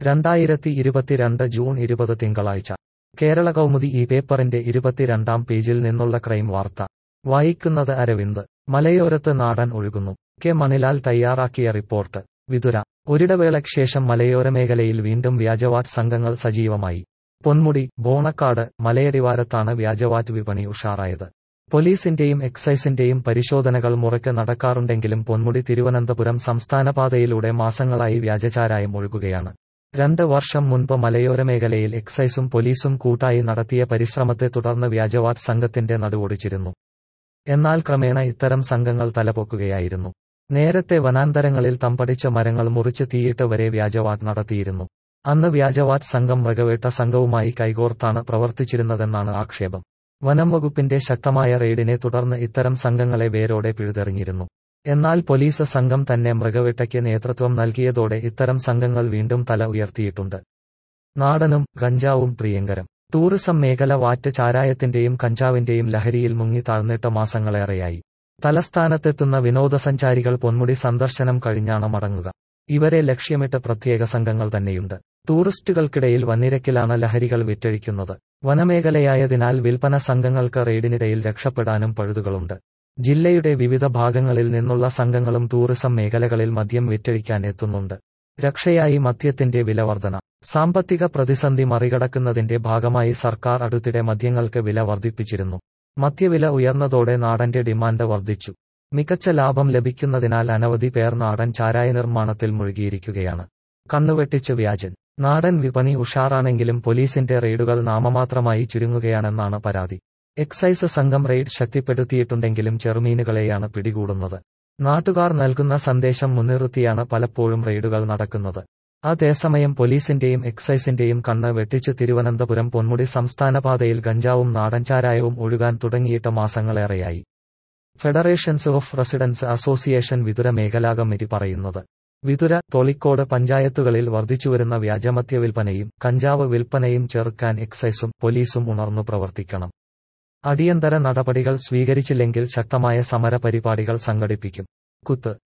രണ്ടായിരത്തി ഇരുപത്തിരണ്ട് ജൂൺ ഇരുപത് തിങ്കളാഴ്ച കേരള കൗമുദി ഈ പേപ്പറിന്റെ ഇരുപത്തിരണ്ടാം പേജിൽ നിന്നുള്ള ക്രൈം വാർത്ത വായിക്കുന്നത് അരവിന്ദ് മലയോരത്ത് നാടൻ ഒഴുകുന്നു കെ മണിലാൽ തയ്യാറാക്കിയ റിപ്പോർട്ട് വിതുര ഒരിടവേളയ്ക്ക് ശേഷം മലയോര മേഖലയിൽ വീണ്ടും വ്യാജവാറ്റ് സംഘങ്ങൾ സജീവമായി പൊന്മുടി ബോണക്കാട് മലയടിവാരത്താണ് വ്യാജവാറ്റ് വിപണി ഉഷാറായത് പോലീസിന്റെയും എക്സൈസിന്റെയും പരിശോധനകൾ മുറയ്ക്ക് നടക്കാറുണ്ടെങ്കിലും പൊന്മുടി തിരുവനന്തപുരം സംസ്ഥാനപാതയിലൂടെ മാസങ്ങളായി വ്യാജചാരായം ഒഴുകുകയാണ് രണ്ട് വർഷം മുൻപ് മലയോര മേഖലയിൽ എക്സൈസും പോലീസും കൂട്ടായി നടത്തിയ പരിശ്രമത്തെ തുടർന്ന് വ്യാജവാറ്റ് സംഘത്തിന്റെ നടുവൊടിച്ചിരുന്നു എന്നാൽ ക്രമേണ ഇത്തരം സംഘങ്ങൾ തലപൊക്കുകയായിരുന്നു നേരത്തെ വനാന്തരങ്ങളിൽ തമ്പടിച്ച മരങ്ങൾ മുറിച്ച് തീയിട്ട് വരെ വ്യാജവാറ്റ് നടത്തിയിരുന്നു അന്ന് വ്യാജവാറ്റ് സംഘം മൃഗവേട്ട സംഘവുമായി കൈകോർത്താണ് പ്രവർത്തിച്ചിരുന്നതെന്നാണ് ആക്ഷേപം വനം വകുപ്പിന്റെ ശക്തമായ റെയ്ഡിനെ തുടർന്ന് ഇത്തരം സംഘങ്ങളെ വേരോടെ പിഴുതെറിഞ്ഞിരുന്നു എന്നാൽ പോലീസ് സംഘം തന്നെ മൃഗവേട്ടയ്ക്ക് നേതൃത്വം നൽകിയതോടെ ഇത്തരം സംഘങ്ങൾ വീണ്ടും തല ഉയർത്തിയിട്ടുണ്ട് നാടനും ഗഞ്ചാവും പ്രിയങ്കരം ടൂറിസം മേഖല വാറ്റ് ചാരായത്തിന്റെയും കഞ്ചാവിന്റെയും ലഹരിയിൽ മുങ്ങി താഴ്ന്നിട്ട് മാസങ്ങളേറെയായി തലസ്ഥാനത്തെത്തുന്ന വിനോദസഞ്ചാരികൾ പൊന്മുടി സന്ദർശനം കഴിഞ്ഞാണ് മടങ്ങുക ഇവരെ ലക്ഷ്യമിട്ട് പ്രത്യേക സംഘങ്ങൾ തന്നെയുണ്ട് ടൂറിസ്റ്റുകൾക്കിടയിൽ വൻനിരക്കിലാണ് ലഹരികൾ വിറ്റഴിക്കുന്നത് വനമേഖലയായതിനാൽ വിൽപ്പന സംഘങ്ങൾക്ക് റെയ്ഡിനിടയിൽ രക്ഷപ്പെടാനും പഴുതുകളുണ്ട് ജില്ലയുടെ വിവിധ ഭാഗങ്ങളിൽ നിന്നുള്ള സംഘങ്ങളും ടൂറിസം മേഖലകളിൽ മദ്യം വിറ്റഴിക്കാൻ എത്തുന്നുണ്ട് രക്ഷയായി മദ്യത്തിന്റെ വിലവർധന സാമ്പത്തിക പ്രതിസന്ധി മറികടക്കുന്നതിന്റെ ഭാഗമായി സർക്കാർ അടുത്തിടെ മദ്യങ്ങൾക്ക് വില വർദ്ധിപ്പിച്ചിരുന്നു മദ്യവില ഉയർന്നതോടെ നാടന്റെ ഡിമാൻഡ് വർദ്ധിച്ചു മികച്ച ലാഭം ലഭിക്കുന്നതിനാൽ അനവധി പേർ നാടൻ ചാരായ നിർമ്മാണത്തിൽ മുഴുകിയിരിക്കുകയാണ് കണ്ണുവെട്ടിച്ച് വ്യാജൻ നാടൻ വിപണി ഉഷാറാണെങ്കിലും പോലീസിന്റെ റെയ്ഡുകൾ നാമമാത്രമായി ചുരുങ്ങുകയാണെന്നാണ് പരാതി എക്സൈസ് സംഘം റെയ്ഡ് ശക്തിപ്പെടുത്തിയിട്ടുണ്ടെങ്കിലും ചെറുമീനുകളെയാണ് പിടികൂടുന്നത് നാട്ടുകാർ നൽകുന്ന സന്ദേശം മുൻനിർത്തിയാണ് പലപ്പോഴും റെയ്ഡുകൾ നടക്കുന്നത് അതേസമയം പോലീസിന്റെയും എക്സൈസിന്റെയും കണ്ണ് വെട്ടിച്ച് തിരുവനന്തപുരം പൊന്മുടി സംസ്ഥാനപാതയിൽ ഗഞ്ചാവും നാടൻചാരായവും ഒഴുകാൻ തുടങ്ങിയിട്ട് മാസങ്ങളേറെയായി federations of residents association Vithura മേഖലാ കമ്മിറ്റി പറയുന്നത് വിതുര തൊളിക്കോട് പഞ്ചായത്തുകളിൽ വർദ്ധിച്ചുവരുന്ന വ്യാജമദ്യ വിൽപ്പനയും കഞ്ചാവ് വിൽപ്പനയും ചെറുക്കാൻ എക്സൈസും പോലീസും ഉണർന്നു പ്രവർത്തിക്കണം അടിയന്തര നടപടികൾ സ്വീകരിച്ചില്ലെങ്കിൽ ശക്തമായ സമര പരിപാടികൾ സംഘടിപ്പിക്കും കുത്ത്